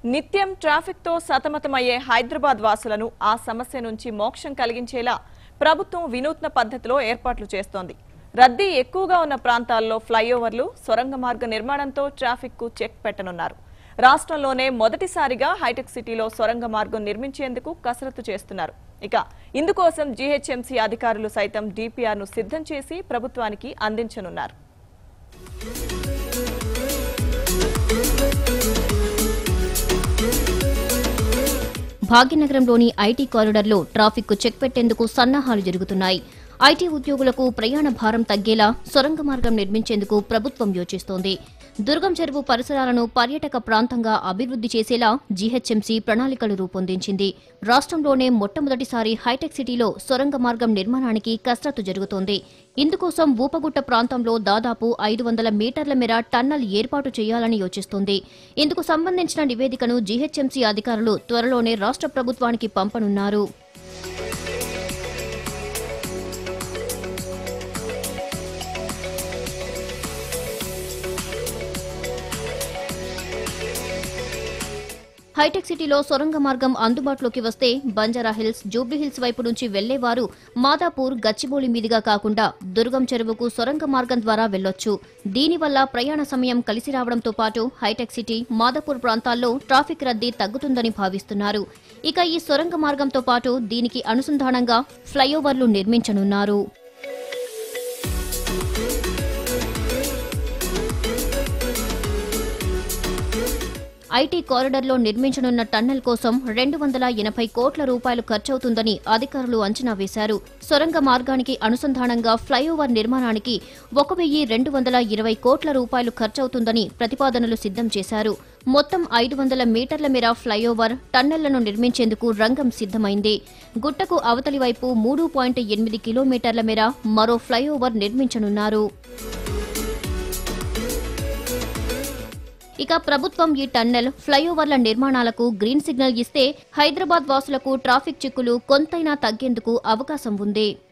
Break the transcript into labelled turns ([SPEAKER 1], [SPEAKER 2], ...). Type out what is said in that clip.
[SPEAKER 1] నిత్యం ట్రాఫిక్తో సతమతమయ్యే హైదరాబాద్ వాసులను ఆ సమస్య నుంచి మోక్షం కలిగించేలా ప్రభుత్వం వినూత్న పద్ధతిలో ఏర్పాట్లు చేస్తోంది రద్దీ ఎక్కువగా ఉన్న ప్రాంతాల్లో ఫ్లైఓవర్లు సొరంగ మార్గ నిర్మాణంతో ట్రాఫిక్కు చెక్ పెట్టనున్నారు రాష్ట్రంలోనే మొదటిసారిగా హైటెక్ సిటీలో సొరంగ మార్గం నిర్మించేందుకు కసరత్తు చేస్తున్నారు ఇక ఇందుకోసం జీహెచ్ఎంసీ అధికారులు సైతం డిపిఆర్ను సిద్ధం చేసి ప్రభుత్వానికి అందించనున్నారు
[SPEAKER 2] భాగ్యనగరంలోని ఐటీ కారిడార్లో ట్రాఫిక్ చెక్ పెట్టేందుకు సన్నాహాలు జరుగుతున్నాయి ఐటీ ఉద్యోగులకు ప్రయాణ భారం తగ్గేలా సొరంగ మార్గం నిర్మించేందుకు ప్రభుత్వం యోచిస్తోంది దుర్గం చెరువు పరిసరాలను పర్యాటక ప్రాంతంగా అభివృద్ది చేసేలా జీహెచ్ఎంసీ ప్రణాళికలు రూపొందించింది రాష్ట్రంలోనే మొట్టమొదటిసారి హైటెక్ సిటీలో సొరంగ మార్గం నిర్మాణానికి కసరత్తు జరుగుతోంది ఇందుకోసం ఊపగుట్ట ప్రాంతంలో దాదాపు ఐదు వందల మీటర్ల మేర టన్నల్ ఏర్పాటు చేయాలని యోచిస్తోంది ఇందుకు సంబంధించిన నివేదికను జీహెచ్ఎంసీ అధికారులు త్వరలోనే రాష్ట్ర ప్రభుత్వానికి పంపనున్నారు హైటెక్ సిటీలో సొరంగ మార్గం అందుబాటులోకి వస్తే బంజారా హిల్స్ జూబ్లీ హిల్స్ వైపు నుంచి వెళ్లేవారు మాదాపూర్ గచ్చిబౌలి మీదుగా కాకుండా దుర్గం చెరువుకు సొరంగ మార్గం ద్వారా వెళ్లొచ్చు దీనివల్ల ప్రయాణ సమయం కలిసి రావడంతో పాటు హైటెక్ సిటీ మాదాపూర్ ప్రాంతాల్లో ట్రాఫిక్ రద్దీ తగ్గుతుందని భావిస్తున్నారు ఇక ఈ సొరంగ మార్గంతో పాటు దీనికి అనుసంధానంగా ఫ్లైఓవర్లు నిర్మించనున్నారు ఐటీ కారిడార్లో నిర్మించనున్న టన్నెల్ కోసం రెండు వందల ఎనభై కోట్ల రూపాయలు ఖర్చవుతుందని అధికారులు అంచనా వేశారు సొరంగ మార్గానికి అనుసంధానంగా ఫ్లైఓవర్ నిర్మాణానికి ఒక వెయ్యి రెండు వందల ఇరవై కోట్ల రూపాయలు ఖర్చవుతుందని ప్రతిపాదనలు సిద్ధం చేశారు మొత్తం ఐదు వందల మీటర్ల మేర ఫ్లైఓవర్ టన్నెళ్లను నిర్మించేందుకు రంగం సిద్ధమైంది గుట్టకు అవతలి వైపు మూడు పాయింట్ ఎనిమిది కిలోమీటర్ల మేర మరో ఫ్లైఓవర్ నిర్మించనున్నారు ఇక ప్రభుత్వం ఈ టన్నెల్ ఫ్లైఓవర్ల నిర్మాణాలకు గ్రీన్ సిగ్నల్ ఇస్తే హైదరాబాద్ వాసులకు ట్రాఫిక్ చిక్కులు కొంతైనా తగ్గేందుకు అవకాశం ఉంది